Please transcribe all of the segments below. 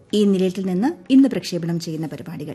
ഈ നിലയത്തിൽ നിന്ന് ഇന്ന് പ്രക്ഷേപണം ചെയ്യുന്ന പരിപാടികൾ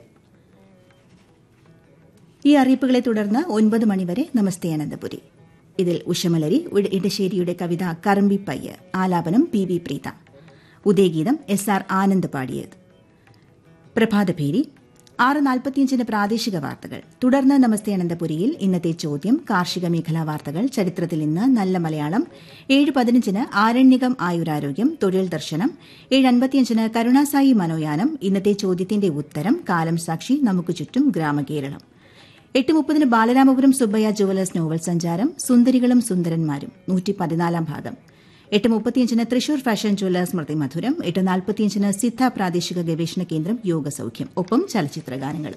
ഈ അറിയിപ്പുകളെ തുടർന്ന് ഒൻപത് മണിവരെ നമസ്തേ അനന്തപുരി ഇതിൽ ഉഷമലരി ഉട- ഇടശ്ശേരിയുടെ കവിത കറമ്പി പയ്യ് ആലാപനം പി വി പ്രീത ഉദയഗീതം എസ് ആർ ആനന്ദ് പാടിയത് പ്രഭാതഭേരി ആറ് നാൽപ്പത്തിയഞ്ചിന് പ്രാദേശിക വാർത്തകൾ തുടർന്ന് നമസ്തേ അനന്തപുരിയിൽ ഇന്നത്തെ ചോദ്യം കാർഷിക മേഖലാ വാർത്തകൾ ചരിത്രത്തിൽ ഇന്ന് നല്ല മലയാളം ഏഴ് പതിനഞ്ചിന് ആരണ്യകം ആയുരാരോഗ്യം തൊഴിൽ ദർശനം ഏഴ് അൻപത്തിയഞ്ചിന് കരുണാസായി മനോയാനം ഇന്നത്തെ ചോദ്യത്തിന്റെ ഉത്തരം കാലം സാക്ഷി നമുക്ക് ചുറ്റും ഗ്രാമകേരളം എട്ട് മുപ്പതിന് ബാലരാമപുരം സുബ്ബയ്യ ജുവലേഴ്സ് നോവൽ സഞ്ചാരം സുന്ദരികളും സുന്ദരന്മാരും നൂറ്റി പതിനാലാം ഭാഗം എട്ട് മുപ്പത്തിയഞ്ചിന് തൃശൂർ ഫാഷൻ ജുവലേഴ്സ് സ്മൃതി മധുരം എട്ട് നാൽപ്പത്തിയഞ്ചിന് സിദ്ധ പ്രാദേശിക ഗവേഷണ കേന്ദ്രം യോഗ സൌഖ്യം ഒപ്പം ചലച്ചിത്ര ഗാനങ്ങളും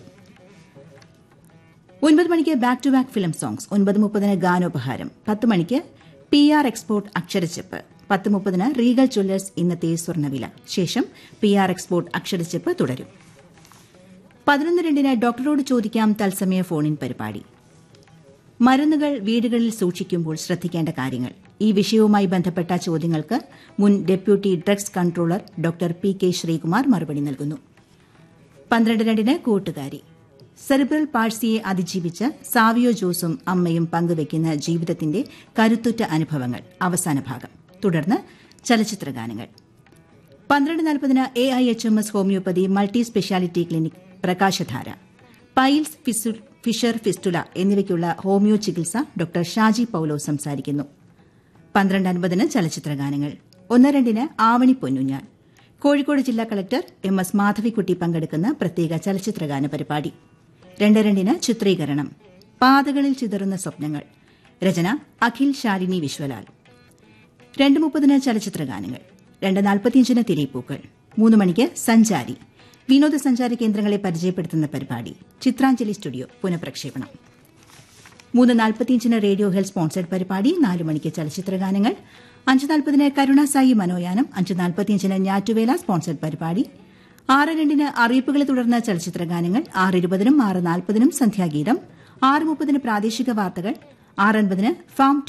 ഒൻപത് മണിക്ക് back to back film songs ഒൻപത് മുപ്പതിന് ഗാനോപഹാരം പത്ത് മണിക്ക് പി ആർ എക്സ്പോർട്ട് അക്ഷരച്ചെപ്പ് പത്ത് മുപ്പതിന് റീഗൽ ജ്വല്ലേഴ്സ് ഇന്നത്തെ സ്വർണ്ണവില ശേഷം പി ആർ എക്സ്പോർട്ട് അക്ഷരച്ചെപ്പ് തുടരും പതിനൊന്ന് രണ്ടിന് ഡോക്ടറോട് ചോദിക്കാം തത്സമയ ഫോണിൻ പരിപാടി മരുന്നുകൾ വീടുകളിൽ സൂക്ഷിക്കുമ്പോൾ ശ്രദ്ധിക്കേണ്ട കാര്യങ്ങൾ ഈ വിഷയവുമായി ബന്ധപ്പെട്ട ചോദ്യങ്ങൾക്ക് മുൻ deputy drugs controller doctor P K Sreekumar മറുപടി നൽകുന്നു പന്ത്രണ്ട് രണ്ടിന് കൂട്ടുകാരി സെറിബ്രൽ പാഴ്സിയെ അതിജീവിച്ച് സാവിയോ ജോസും അമ്മയും പങ്കുവയ്ക്കുന്ന ജീവിതത്തിന്റെ കരുത്തുറ്റ അനുഭവങ്ങൾ അവസാന ഭാഗം തുടർന്ന് ചലച്ചിത്ര ഗാനങ്ങൾ പന്ത്രണ്ട് നാൽപ്പതിന് A I H M S homeopathy multi speciality clinic Prakashadhara piles ഫിസു- ഫിഷർ ഫിസ്റ്റുല എന്നിവയ്ക്കുള്ള ഹോമിയോ ചികിത്സ ഡോക്ടർ ഷാജി പൌലോ സംസാരിക്കുന്നു പന്ത്രണ്ട് അൻപതിന് ചലച്ചിത്ര ഗാനങ്ങൾ ഒന്ന് രണ്ടിന് ആവണി പൊന്നുഞ്ഞാൽ കോഴിക്കോട് ജില്ലാ കളക്ടർ എം എസ് മാധവിക്കുട്ടി പങ്കെടുക്കുന്ന പ്രത്യേക ചലച്ചിത്രഗാന പരിപാടി രണ്ട് രണ്ടിന് ചിത്രീകരണം പാതകളിൽ ചിതറുന്ന സ്വപ്നങ്ങൾ രചന അഖിൽ ശാലിനി വിശ്വലാൽ രണ്ട് മുപ്പതിന് ചലച്ചിത്ര ഗാനങ്ങൾ രണ്ട് നാൽപ്പത്തിയഞ്ചിന് തിരയിപ്പൂക്കൾ മൂന്ന് മണിക്ക് സഞ്ചാരി വിനോദസഞ്ചാര കേന്ദ്രങ്ങളെ പരിചയപ്പെടുത്തുന്ന പരിപാടി ചിത്രാഞ്ജലി സ്റ്റുഡിയോ പുനഃപ്രക്ഷേപണം മൂന്ന് നാൽപ്പത്തിയഞ്ചിന് റേഡിയോ ഹെൽത്ത് സ്പോൺസർഡ് പരിപാടി നാല് മണിക്ക് ചലച്ചിത്ര ഗാനങ്ങൾ അഞ്ച് നാൽപ്പതിന് കരുണാസായി മനോയാനം അഞ്ച് നാൽപ്പത്തിയഞ്ചിന് ഞാറ്റുവേല സ്പോൺസർഡ് പരിപാടി ആറ് രണ്ടിന് അറിയിപ്പുകളെ തുടർന്ന് ചലച്ചിത്ര ഗാനങ്ങൾ ആറ് ഇരുപതിനും ആറ് നാൽപ്പതിനും സന്ധ്യാഗീതം ആറ് മുപ്പതിന് പ്രാദേശിക വാർത്തകൾ ആറ് അൻപതിന് ഫാം